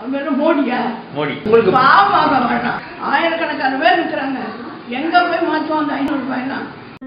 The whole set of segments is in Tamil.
அவன் பேரு மோடியா மோடி உங்களுக்கு பாவமாக வேண்டாம் ஆயிரக்கணக்கான பேர் இருக்கிறாங்க எங்க போய் மாற்றுவோம் அந்த ஐநூறு ரூபாயெல்லாம்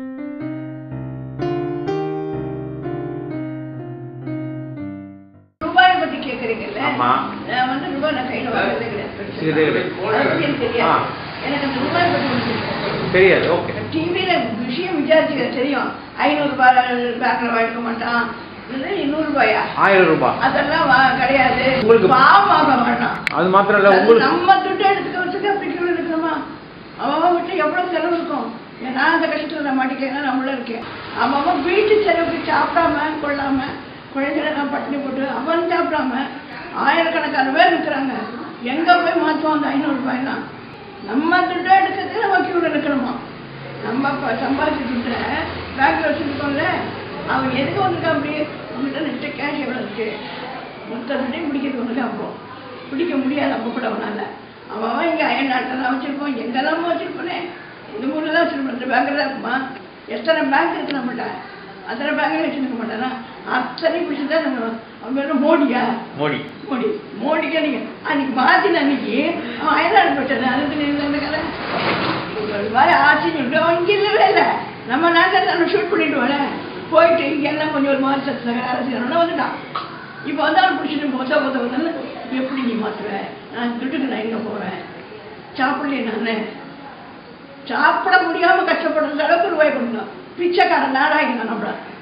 ரூபாயை பத்தி கேக்குறீங்கல்ல ஆமா. நான் வந்து ரூபாய் நான் கையில வாங்குறதே கிடையாது இது கிடையாது. அதை பத்தி எனக்கு தெரியாது ஆ. எனக்கு அந்த ரூபாய் பத்தி ஒண்ணும் தெரியாது. தெரியாது ஓகே டிவியில விஷயம் விசாரிச்சுக்க தெரியும் ஐநூறு ரூபாய் பேங்க்ல வாங்கிக்க மாட்டான் இது நூறு ரூபாயா ஆயிரம் ரூபாய் அதெல்லாம் வா- கிடையாது உங்களுக்கு- பாவமாக வேண்டாம் அது மாத்திரம் இல்ல அது உங்களுக்கு நம்ம துட்டு எடுத்துக்க வச்சுக்க அப்படி கீழே இருக்கணுமா அவன் விட்டு எவ்வளவு செலவு இருக்கும் ஏன் நான் அந்த கஷ்டத்துல நான் மாட்டிக்கிறேன் நம்மளும் இருக்கேன் அவன் அவன் வீட்டு செலவுக்கு சாப்பிடாம கொள்ளாம குழந்தைகளை நான் பட்டினி போட்டு அவன் சாப்பிடாம ஆயிரக்கணக்கான பேர் இருக்கிறாங்க எங்க போய் மாற்றுவோம் அந்த ஐநூறு ரூபாயெல்லாம் நம்ம துட்டை எடுக்கிறதுக்கு நம்ம கியூல நிற்கணுமா நம்ம இப்போ சம்பாதிச்ச துட்டை பேங்க்ல வச்சுருக்கோம்ல அவன் எதுக்கு வந்திருக்கான் அப்படி உங்ககிட்ட நெட்ட கேஷ் எவ்வளோ இருக்கு மொத்த துட்டையும் பிடிக்கிறது ஒன்று அப்போ பிடிக்க முடியாது அப்போ கூட அவனால அவன் அவன் இங்கே அயன் நாட்டெல்லாம் வச்சுருப்போம் எங்கெல்லாமோ வச்சுருப்போனே இந்த ஊரில் தான் வச்சுருப்போம் இந்த பேங்கில் தான் இருக்குமா எத்தனை பேங்க் இருக்கு நம்மகிட்ட அத்தனை பேங்க்லையும் வச்சுருக்க மாட்டானா அத்தனை பிடிச்சி தான் நம்ம அவன் பேர் மோடியா மோடி மோடி மோடிக்கு நீங்க அன்னைக்கு மாத்தின அன்னைக்கு அவன் அயல்நாடு போயிட்டாரு அதுக்கு நீ இந்த கதை ஒரு மாதிரி ஆட்சின்னு சொல்லிட்டு அவன் இங்கே இல்லவே இல்லை நம்ம நாட்டில் நம்ம ஷூட் பண்ணிட்டு வரேன் போயிட்டு இங்கே எல்லாம் கொஞ்சம் ஒரு மாதிரி சத்து அரசியல் வந்துட்டான் இப்போ வந்து அவன் பிடிச்சிட்டு மொத்த மொத்த வந்து எப்படி நீ மாற்றுவ நான் துட்டுக்கு நான் எங்கே போவேன் சாப்பிடலையே நான் சாப்பிட முடியாமல் கஷ்டப்படுற அளவுக்கு ரூபாய் கொடுக்கணும் பிச்சைக்காரன் நாடாகிங்க நம்மள